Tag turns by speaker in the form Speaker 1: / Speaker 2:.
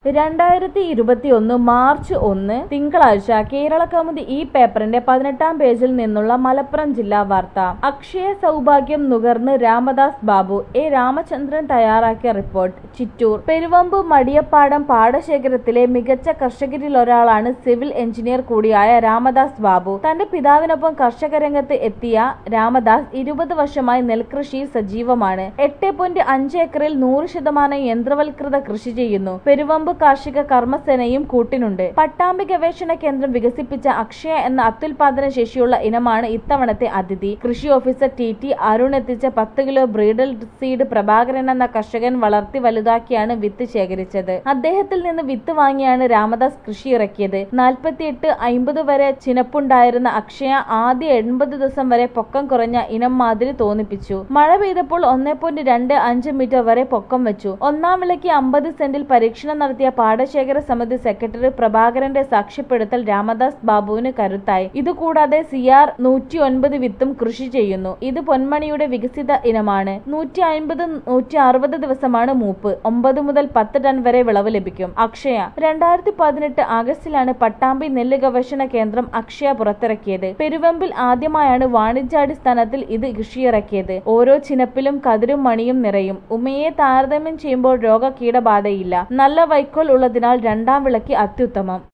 Speaker 1: രണ്ടായിരത്തി ഇരുപത്തിയൊന്ന് മാർച്ച് ഒന്ന് തിങ്കളാഴ്ച കേരള കൗമുദി ഈ പേപ്പറിന്റെ പതിനെട്ടാം പേജിൽ നിന്നുള്ള മലപ്പുറം ജില്ലാ വാർത്ത അക്ഷയ സൗഭാഗ്യം നുകർന്ന് രാമദാസ് ബാബു എ രാമചന്ദ്രൻ തയ്യാറാക്കിയ റിപ്പോർട്ട് ചിറ്റൂർ പെരുവമ്പ് മടിയപ്പാടം പാടശേഖരത്തിലെ മികച്ച കർഷകരിലൊരാളാണ് സിവിൽ എഞ്ചിനീയർ കൂടിയായ രാമദാസ് ബാബു തന്റെ പിതാവിനൊപ്പം കർഷക രംഗത്ത് എത്തിയ രാമദാസ് ഇരുപത് വർഷമായി നെൽകൃഷിയിൽ സജീവമാണ് എട്ട് പോയിന്റ് അഞ്ച് ഏക്കറിൽ നൂറ് ശതമാനം യന്ത്രവൽകൃത കൃഷി ചെയ്യുന്നു പെരുവമ്പ് കാർഷിക കർമ്മസേനയും കൂട്ടിനുണ്ട് പട്ടാമ്പി ഗവേഷണ കേന്ദ്രം വികസിപ്പിച്ച അക്ഷയ എന്ന അത്യുൽപാദന ശേഷിയുള്ള ഇനമാണ് ഇത്തവണത്തെ അതിഥി കൃഷി ഓഫീസർ ടി ടി അരുൺ എത്തിച്ച പത്ത് കിലോ ബ്രീഡൽ സീഡ് പ്രഭാകരൻ എന്ന കർഷകൻ വളർത്തി വലുതാക്കിയാണ് വിത്ത് ശേഖരിച്ചത് അദ്ദേഹത്തിൽ നിന്ന് വിത്ത് വാങ്ങിയാണ് രാമദാസ് കൃഷി ഇറക്കിയത് നാൽപ്പത്തിയെട്ട് അയിമ്പത് വരെ ചിനപ്പുണ്ടായിരുന്ന അക്ഷയ ആദ്യ എൺപത് ദിവസം വരെ പൊക്കം കുറഞ്ഞ ഇനം മാതിരി തോന്നിപ്പിച്ചു മഴ പെയ്തപ്പോൾ ഒന്നേ പോയിന്റ് രണ്ട് അഞ്ച് മീറ്റർ വരെ പൊക്കം വെച്ചു ഒന്നാം വിളയ്ക്ക് അമ്പത് സെന്റിൽ പരീക്ഷണം നടത്തിയ പാടശേഖര സമിതി സെക്രട്ടറി പ്രഭാകരന്റെ സാക്ഷ്യപ്പെടുത്തൽ രാമദാസ് ബാബുവിന് കരുത്തായി ഇതുകൂടാതെ സി ആർ നൂറ്റി ഒൻപത് വിത്തും കൃഷി ചെയ്യുന്നു ഇത് പൊന്മണിയുടെ വികസിത ഇനമാണ് നൂറ്റി അൻപത് നൂറ്റി അറുപത് ദിവസമാണ് മൂപ്പ് ഒമ്പത് മുതൽ പത്ത് ടൺ വരെ വിളവ് ലഭിക്കും അക്ഷയ രണ്ടായിരത്തി പതിനെട്ട് ആഗസ്റ്റിലാണ് പട്ടാമ്പി നെല്ല് ഗവേഷണ കേന്ദ്രം അക്ഷയ പുറത്തിറക്കിയത് പെരുവമ്പിൽ ആദ്യമായാണ് വാണിജ്യാടിസ്ഥാനത്തിൽ ഇത് കൃഷിയിറക്കിയത് ഓരോ ചിനപ്പിലും കതിരും മണിയും നിറയും ഉമയെ താരതമ്യം ചെയ്യുമ്പോൾ രോഗ കീടബാധയില്ല നല്ല വൈക്കോൽ ഉള്ളതിനാൽ രണ്ടാം വിളയ്ക്ക് അത്യുത്തമം